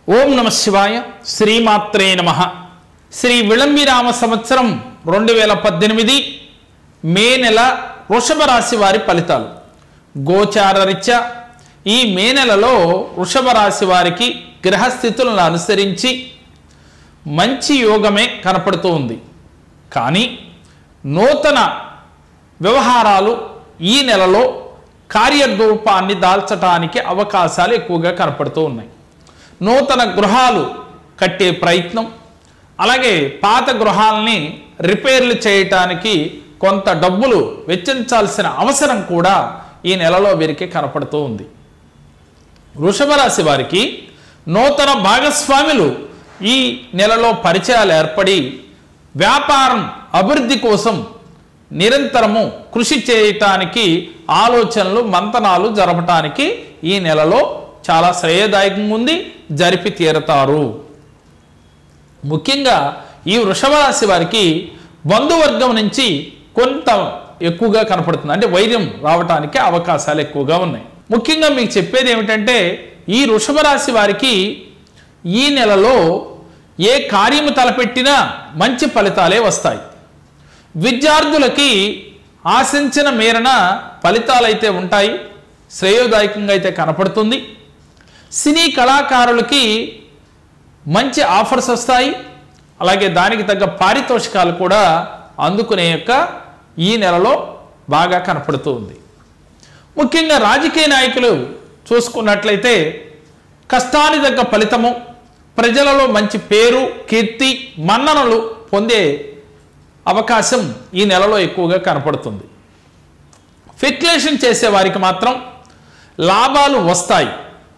ఓం నమ శివాయ శ్రీమాత్రే నమ శ్రీ విళంబిరామ సంవత్సరం రెండు వేల పద్దెనిమిది మే నెల వృషభ రాశి వారి ఫలితాలు గోచార రీత్యా ఈ మే నెలలో వృషభ రాశి వారికి గ్రహస్థితులను అనుసరించి మంచి యోగమే కనపడుతూ ఉంది కానీ నూతన వ్యవహారాలు ఈ నెలలో కార్యరూపాన్ని దాల్చటానికి అవకాశాలు ఎక్కువగా కనపడుతూ ఉన్నాయి నూతన గృహాలు కట్టే ప్రయత్నం అలాగే పాత గృహాలని రిపేర్లు చేయటానికి కొంత డబ్బులు వెచ్చించాల్సిన అవసరం కూడా ఈ నెలలో వీరికి కనపడుతూ ఉంది వృషభ రాశి వారికి నూతన భాగస్వాములు ఈ నెలలో పరిచయాలు ఏర్పడి వ్యాపారం అభివృద్ధి కోసం నిరంతరము కృషి చేయటానికి ఆలోచనలు మంతనాలు జరపటానికి ఈ నెలలో చాలా శ్రేయదాయకంగా ఉంది జరిపి తీరతారు ముఖ్యంగా ఈ వృషభ రాశి వారికి బంధువర్గం నుంచి కొంత ఎక్కువగా కనపడుతుంది అంటే వైద్యం రావటానికి అవకాశాలు ఎక్కువగా ఉన్నాయి ముఖ్యంగా మీకు చెప్పేది ఏమిటంటే ఈ వృషభ రాశి వారికి ఈ నెలలో ఏ కార్యము తలపెట్టినా మంచి ఫలితాలే వస్తాయి విద్యార్థులకి ఆశించిన మేరన ఫలితాలైతే ఉంటాయి శ్రేయోదాయకంగా అయితే కనపడుతుంది సినీ కళాకారులకి మంచి ఆఫర్స్ వస్తాయి అలాగే దానికి తగ్గ పారితోషికాలు కూడా అందుకునే యొక్క ఈ నెలలో బాగా కనపడుతూ ఉంది ముఖ్యంగా రాజకీయ నాయకులు చూసుకున్నట్లయితే కష్టానికి తగ్గ ఫలితము ప్రజలలో మంచి పేరు కీర్తి మన్ననలు పొందే అవకాశం ఈ నెలలో ఎక్కువగా కనపడుతుంది ఫిక్లేషన్ చేసే వారికి మాత్రం లాభాలు వస్తాయి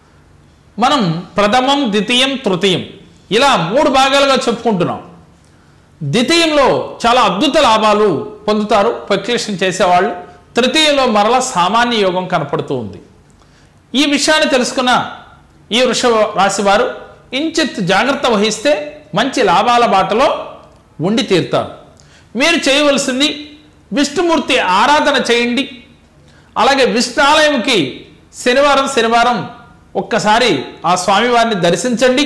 మనం ప్రథమం ద్వితీయం తృతీయం ఇలా మూడు భాగాలుగా చెప్పుకుంటున్నాం ద్వితీయంలో చాలా అద్భుత లాభాలు పొందుతారు ఫెక్యులేషన్ చేసేవాళ్ళు తృతీయంలో మరలా సామాన్య యోగం కనపడుతూ ఉంది ఈ విషయాన్ని తెలుసుకున్న ఈ వృషభ రాశి వారు ఇంచిత్ జాగ్రత్త వహిస్తే మంచి లాభాల బాటలో ఉండి తీరుతారు మీరు చేయవలసింది విష్ణుమూర్తి ఆరాధన చేయండి అలాగే విష్ణాలయంకి శనివారం శనివారం ఒక్కసారి ఆ స్వామివారిని దర్శించండి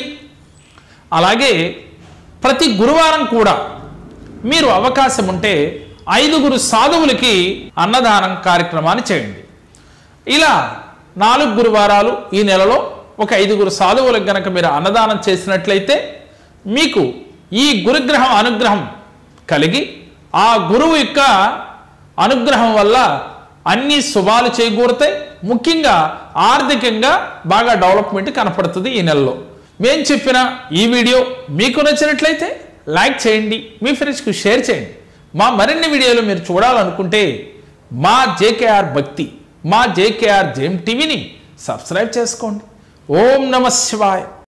అలాగే ప్రతి గురువారం కూడా మీరు అవకాశం ఉంటే ఐదుగురు సాధువులకి అన్నదానం కార్యక్రమాన్ని చేయండి ఇలా నాలుగు గురువారాలు ఈ నెలలో ఒక ఐదుగురు సాధువులకు గనక మీరు అన్నదానం చేసినట్లయితే మీకు ఈ గురుగ్రహం అనుగ్రహం కలిగి ఆ గురువు యొక్క అనుగ్రహం వల్ల అన్ని శుభాలు చేకూరుతాయి ముఖ్యంగా ఆర్థికంగా బాగా డెవలప్మెంట్ కనపడుతుంది ఈ నెలలో మేం చెప్పిన ఈ వీడియో మీకు నచ్చినట్లయితే లైక్ చేయండి మీ ఫ్రెండ్స్కి షేర్ చేయండి మా మరిన్ని వీడియోలు మీరు చూడాలనుకుంటే మా జేకేఆర్ భక్తి మా జేకేఆర్ జేఎం టీవీని సబ్స్క్రైబ్ చేసుకోండి ఓం నమ శివాయ